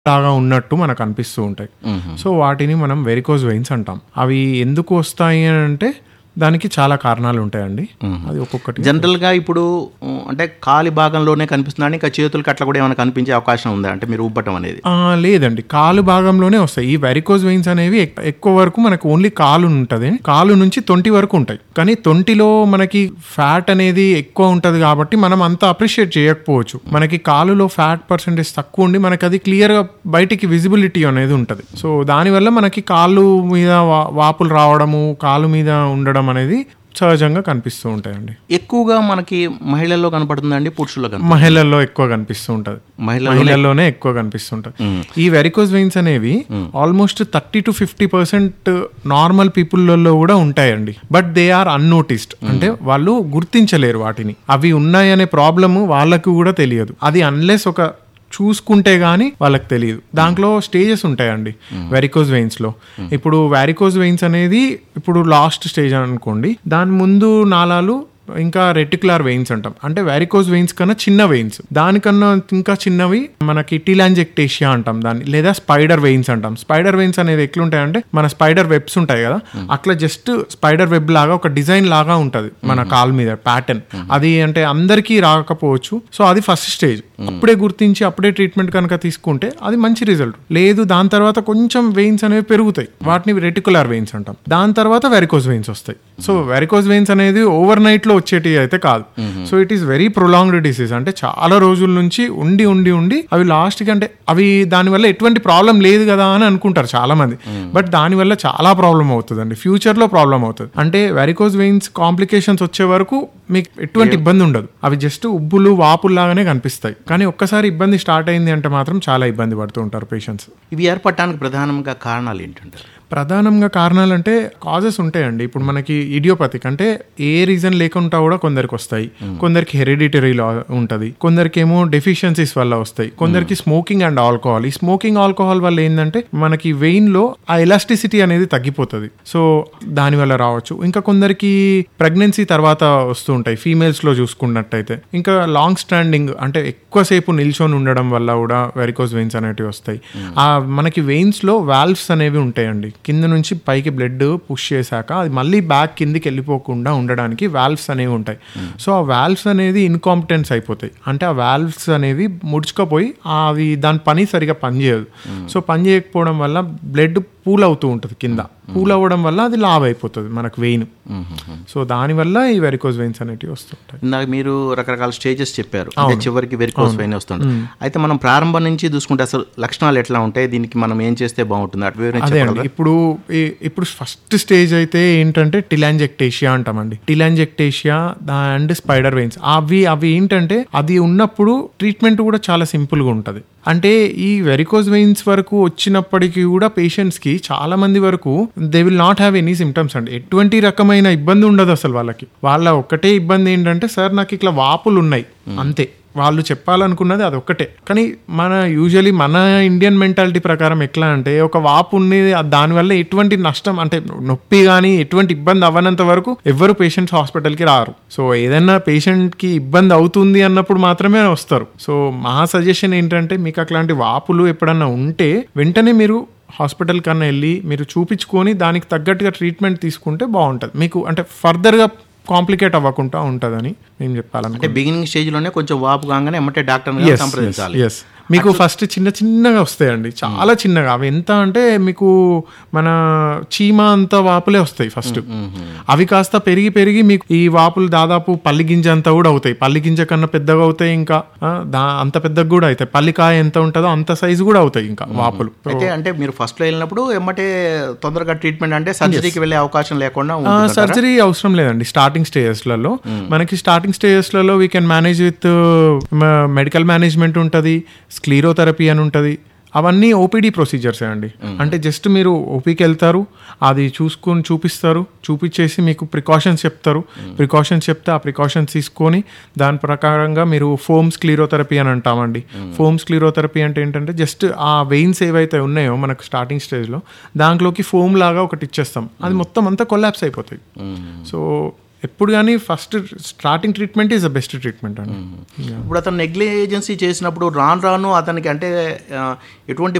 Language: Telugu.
లాగా ఉన్నట్టు మనకు అనిపిస్తూ ఉంటాయి సో వాటిని మనం వెరికోజ్ వెయిన్స్ అంటాం అవి ఎందుకు వస్తాయి అని అంటే దానికి చాలా కారణాలు ఉంటాయండి అది ఒక్కొక్కటి జనరల్ గా ఇప్పుడు ఉం, అంటే కాలి భాగంలోనే కనిపిస్తుంది ఇంకా చేతులకి అట్లా కూడా ఏమైనా కనిపించే అవకాశం ఉందా అంటే మీరు ఉబ్బటం అనేది ఆ, లేదండి కాలు భాగంలోనే వస్తాయి ఈ వెరికోజ్ వెయిన్స్ అనేవి ఎక్- ఎక్కువ వరకు మనకు ఓన్లీ కాలు ఉంటుంది కాలు నుంచి తొంటి వరకు ఉంటాయి కానీ తొంటిలో మనకి ఫ్యాట్ అనేది ఎక్కువ ఉంటుంది కాబట్టి మనం అంత అప్రిషియేట్ చేయకపోవచ్చు మనకి కాలులో ఫ్యాట్ పర్సెంటేజ్ తక్కువ ఉండి మనకి అది క్లియర్ గా బయటికి విజిబిలిటీ అనేది ఉంటుంది సో దానివల్ల మనకి కాళ్ళు మీద వా- వాపులు రావడము కాలు మీద ఉండడం అనేది సహజంగా కనిపిస్తూ ఉంటాయండి ఎక్కువగా మనకి మహిళల్లో కనపడుతుందండి పురుషుల్లో కనపడుతుంది మహిళల్లో ఎక్కువ కనిపిస్తూ ఉంటుంది మహిళ మహిళల్లోనే ఎక్కువ కనిపిస్తుంటది ఈ వెరికోజ్ వెయిన్స్ అనేవి almost thirty to fifty percent normal పీపుల్లలో కూడా ఉంటాయండి బట్ దే ఆర్ అన్నోటిస్డ్ అంటే వాళ్ళు గుర్తించలేరు వాటిని అవి ఉన్నాయనే ప్రాబ్లమ్ వాళ్ళకు కూడా తెలియదు అది అన్లెస్ ఒక చూసుకుంటే గానీ వాళ్ళకి తెలియదు దాంట్లో స్టేజెస్ ఉంటాయండి వెరికోజ్ వెయిన్స్ లో ఇప్పుడు వారికోజ్ వెయిన్స్ అనేది ఇప్పుడు లాస్ట్ స్టేజ్ అనుకోండి దాని ముందు నాళాలు ఇంకా రెటికులర్ వెయిన్స్ అంటాం అంటే వారికోజ్ వెయిన్స్ కన్నా చిన్న వెయిన్స్ దానికన్నా ఇంకా చిన్నవి మనకి టిలాంజెక్టేషియా అంటాం దాన్ని లేదా స్పైడర్ వెయిన్స్ అంటాం స్పైడర్ వెయిన్స్ అనేవి ఎట్లుంటాయంటే మన స్పైడర్ వెబ్స్ ఉంటాయి కదా అట్లా జస్ట్ స్పైడర్ వెబ్ లాగా ఒక డిజైన్ లాగా ఉంటది మన కాల్ మీద ప్యాటర్న్ అది అంటే అందరికీ రాకపోవచ్చు సో అది ఫస్ట్ స్టేజ్ అప్పుడే గుర్తించి అప్పుడే ట్రీట్మెంట్ కనుక తీసుకుంటే అది మంచి రిజల్ట్ లేదు దాని తర్వాత కొంచెం వెయిన్స్ అనేవి పెరుగుతాయి వాటిని రెటికులర్ వెయిన్స్ అంటాం దాని తర్వాత వెరికోజ్ వెయిన్స్ వస్తాయి సో వెరికోజ్ వెయిన్స్ అనేది ఓవర్ నైట్ లో వచ్చేటి అయితే కాదు so it is very prolonged disease అంటే చాలా రోజుల నుంచి ఉండి ఉండి ఉండి అవి లాస్ట్ కి అంటే అవి దానివల్ల ఎటువంటి ప్రాబ్లం లేదు కదా అని అనుకుంటారు చాలా మంది బట్ దానివల్ల చాలా ప్రాబ్లం అవుతుందండి ఫ్యూచర్ లో ప్రాబ్లం అవుతుంది అంటే వెరికోజ్ వెయిన్స్ కాంప్లికేషన్స్ వచ్చే వరకు మీకు ఎటువంటి ఇబ్బంది ఉండదు అవి జస్ట్ ఉబ్బులు వాపులు లాగానే కనిపిస్తాయి కానీ ఒక్కసారి ఇబ్బంది స్టార్ట్ అయింది అంటే మాత్రం చాలా ఇబ్బంది పడుతూ ఉంటారు పేషెంట్స్ ఇవి ఏర్పడటానికి ప్రధానంగా కారణాలు ఏంటంటారు ప్రధానంగా కారణాలు అంటే కాజెస్ ఉంటాయండి ఇప్పుడు మనకి ఇడియోపతిక్ అంటే ఏ రీజన్ లేకుండా కూడా కొందరికి వస్తాయి కొందరికి హెరిడిటరీ లా ఉంటుంది కొందరికి ఏమో డెఫిషియన్సీస్ వల్ల వస్తాయి కొందరికి స్మోకింగ్ అండ్ ఆల్కహాల్ ఈ స్మోకింగ్ ఆల్కహాల్ వల్ల ఏంటంటే మనకి వెయిన్ లో ఆ ఎలాస్టిసిటీ అనేది తగ్గిపోతుంది సో దాని వల్ల రావచ్చు ఇంకా కొందరికి ప్రెగ్నెన్సీ తర్వాత వస్తూ ఉంటాయి ఫీమేల్స్ లో చూసుకున్నట్టయితే ఇంకా లాంగ్ స్టాండింగ్ అంటే ఎక్కువసేపు నిల్చొని ఉండడం వల్ల కూడా వెరికోజ్ వెయిన్స్ అనేటివి వస్తాయి ఆ మనకి వెయిన్స్ లో వాల్వ్స్ అనేవి ఉంటాయండి కింద నుంచి పైకి బ్లడ్ పుష్ చేశాక అది మళ్ళీ బ్యాక్ కిందికి వెళ్ళిపోకుండా ఉండడానికి వాల్వ్స్ అనేవి ఉంటాయి సో ఆ వాల్వ్స్ అనేది ఇన్కాంపిటెన్స్ అయిపోతాయి అంటే ఆ వాల్వ్స్ అనేవి ముడుచుకపోయి అవి దాని పని సరిగా పనిచేయదు సో పని చేయకపోవడం వల్ల బ్లడ్ పూల్ అవుతూ ఉంటుంది కింద పూల్ అవ్వడం వల్ల అది లావ్ అయిపోతుంది మనకు వెయిన్ సో దానివల్ల ఈ వెరికోజ్ వెయిన్స్ అనేటివి వస్తుంటాయి ఇందాక మీరు రకరకాల స్టేజెస్ చెప్పారు అంటే చివరికి వెరికోస్ వెయిన్ వస్తుంది అయితే మనం ప్రారంభం నుంచి చూసుకుంటే అసలు లక్షణాలు ఎట్లా ఉంటాయి దీనికి మనం ఏం చేస్తే బాగుంటుంది అటు వివరించి అదే చెప్పగలరా? అండి ఇప్పుడు ఈ- ఇప్పుడు ఫస్ట్ స్టేజ్ అయితే ఏంటంటే టిలాంజెక్టేషియా అంటామండి టిలాంజెక్టేషియా అండ్ స్పైడర్ వెయిన్స్ అవి అవి ఏంటంటే అది ఉన్నప్పుడు ట్రీట్మెంట్ కూడా చాలా సింపుల్ గా ఉంటది అంటే ఈ వెరికోజ్ వెయిన్స్ వరకు వచ్చినప్పటికీ కూడా పేషెంట్స్ కి చాలా మంది వరకు they will not have any symptoms అండి ఎటువంటి రకమైన ఇబ్బంది ఉండదు అసలు వాళ్ళకి వాళ్ళ ఒక్కటే ఇబ్బంది ఏంటంటే సార్ నాకు ఇట్లా వాపులు ఉన్నాయి అంతే వాళ్ళు చెప్పాలనుకున్నది అది ఒక్కటే కానీ మన యూజువలీ మన ఇండియన్ మెంటాలిటీ ప్రకారం ఎట్లా అంటే ఒక వాపు ఉన్నది ఆ దానివల్ల ఎటువంటి నష్టం అంటే నొప్పి కానీ ఎటువంటి ఇబ్బంది అవ్వనంత వరకు ఎవ్వరు పేషెంట్స్ హాస్పిటల్కి రారు సో ఏదైనా పేషెంట్కి ఇబ్బంది అవుతుంది అన్నప్పుడు మాత్రమే వస్తారు సో మా సజెషన్ ఏంటంటే మీకు అట్లాంటి వాపులు ఎప్పుడన్నా ఉంటే వెంటనే మీరు హాస్పిటల్ కన్నా వెళ్ళి మీరు చూపించుకొని దానికి తగ్గట్టుగా ట్రీట్మెంట్ తీసుకుంటే బాగుంటుంది మీకు అంటే ఫర్దర్గా కాంప్లికేట్ అవ్వకుండా ఉంటుందని నేను చెప్పాలను అంటే బిగినింగ్ స్టేజ్ లోనే కొంచెం వాపు కాగానే ఎమ్మటే డాక్టర్ Yes, సంప్రదించాలి yes, yes. మీకు ఫస్ట్ చిన్న చిన్నగా వస్తాయండి చాలా చిన్నగా అవి ఎంత అంటే మీకు మన చీమ అంత వాపులే వస్తాయి ఫస్ట్ అవి కాస్త పెరిగి పెరిగి మీకు ఈ వాపులు దాదాపు పల్లి గింజ అంత కూడా అవుతాయి పల్లి గింజ కన్నా పెద్దగా అవుతాయి ఇంకా ఆ, దా అంత పెద్దగా కూడా అవుతాయి పల్లికాయ ఎంత ఉంటుందో అంత సైజు కూడా అవుతాయి ఇంకా వాపులు అయితే అంటే మీరు ఫస్ట్ లో వెళ్ళినప్పుడు ఎమ్మటే తొందరగా ట్రీట్మెంట్ అంటే సర్జరీకి వెళ్ళే అవకాశం లేకుండా ఉంటుంది సర్జరీ అవసరం లేదండి స్టార్టింగ్ స్టేజెస్లలో మనకి స్టార్టింగ్ స్టేజెస్లలో we can manage with medical management ఉంటుంది స్క్లీరోథెరపీ అని ఉంటుంది అవన్నీ ఓపీడీ ప్రొసీజర్సే అండి అంటే జస్ట్ మీరు ఓపీకి వెళ్తారు అది చూసుకొని చూపిస్తారు చూపించేసి మీకు ప్రికాషన్స్ చెప్తారు ప్రికాషన్స్ చెప్తే ఆ ప్రికాషన్స్ తీసుకొని దాని ప్రకారంగా మీరు ఫోమ్స్ క్లీరోథెరపీ అని అంటామండి ఫోమ్స్ క్లీరోథెరపీ అంటే ఏంటంటే జస్ట్ ఆ వెయిన్స్ ఏవైతే ఉన్నాయో మనకు స్టార్టింగ్ స్టేజ్లో దాంట్లోకి ఫోమ్ లాగా ఒకటి ఇచ్చేస్తాం అది మొత్తం అంతా కొలాప్స్ అయిపోతాయి సో ఎప్పుడు కానీ first starting treatment is the best treatment అండి ఇప్పుడు అతను నెగ్లిజెన్సీ చేసినప్పుడు రాను రాను అతనికి అంటే ఆ, ఎటువంటి